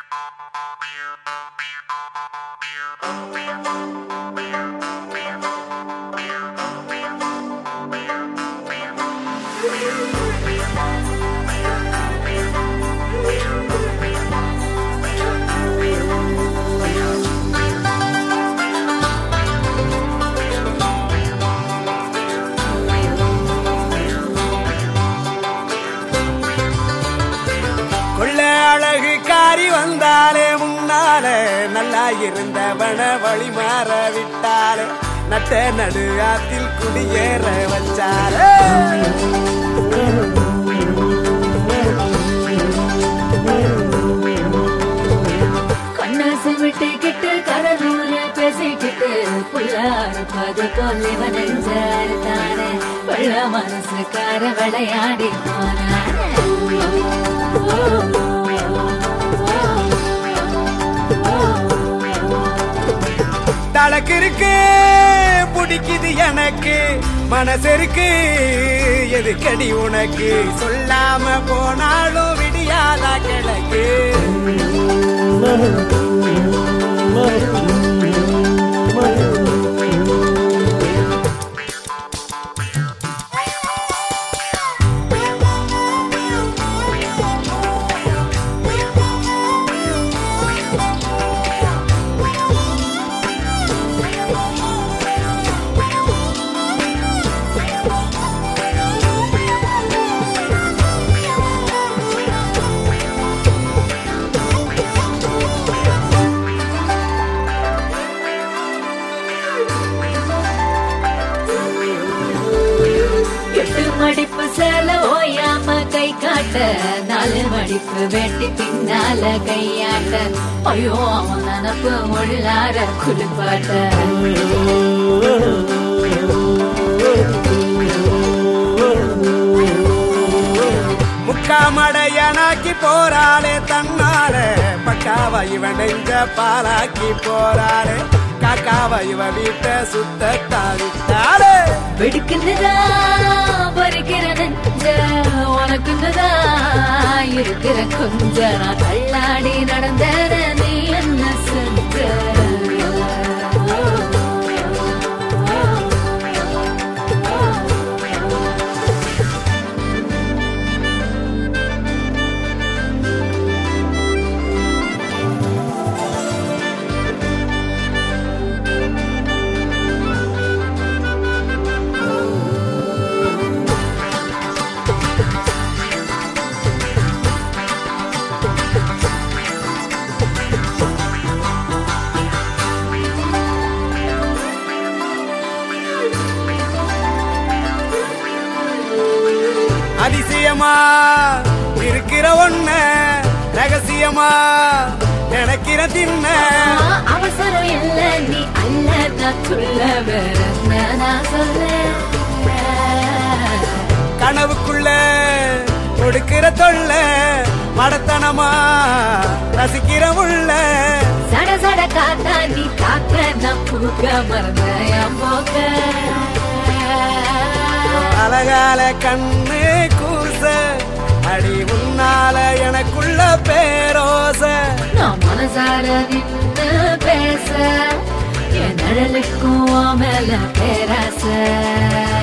கொள்ள அழகு காரி வந்தாலே முன்னாலே நல்லா இருந்தவன வழி மாற விட்டாலே நட்ட நடு ஆத்தில் குடியேற வச்சாலே கண்ணாசு விட்டுக்கிட்டு கடலூர பேசிக்கிட்டு புள்ளாறு பது கொல்லிவன் தானே வெள்ள மனசுக்கார விளையாடி போனானே தலக்கு இருக்கு பிடிக்குது எனக்கு மனசருக்கு எதுக்கடி உனக்கு சொல்லாம போனாலும் விடியாதா கிழக்கு எட்டு மடிப்பு சேல ஓயாம கை காட்ட நாலு மடிப்பு வெட்டி பின்னால கையாட்ட ஐயோ அவன் நினப்பு உள்ளார குளிப்பாட்ட முக்காமடையனாக்கி போறாளே தன்னால பக்காவ இவன் நெஞ்ச பாலாக்கி போறாளே காக்காவ இவ வீட்ட சுத்த தாவிட்டாளே வெடுக்குன்னுதா பறிக்கிற நெஞ்ச உனக்குன்னுதா இருக்கிற கொஞ்ச நான் தள்ளாடி நடந்தேன நீ என்ன செஞ்ச அதிசயமா இருக்கிற ஒண்ண ரகசியமா நினைக்கிற தின்ன அவசரம் இல்ல நீ அல்ல நான் சொல்ல வேற என்ன நான் சொல்ல கனவுக்குள்ள கொடுக்கிற தொல்ல மடத்தனமா ரசிக்கிற உள்ள சட சட காத்தா நீ காக்க நான் பூக்க மறந்த என் போக்க அழகால கண்ணு கூச அடி உன்னால எனக்குள்ள பேரோச நான் மனசார நின்னு பேச என் நிழலுக்கும் உன் மேல பேராச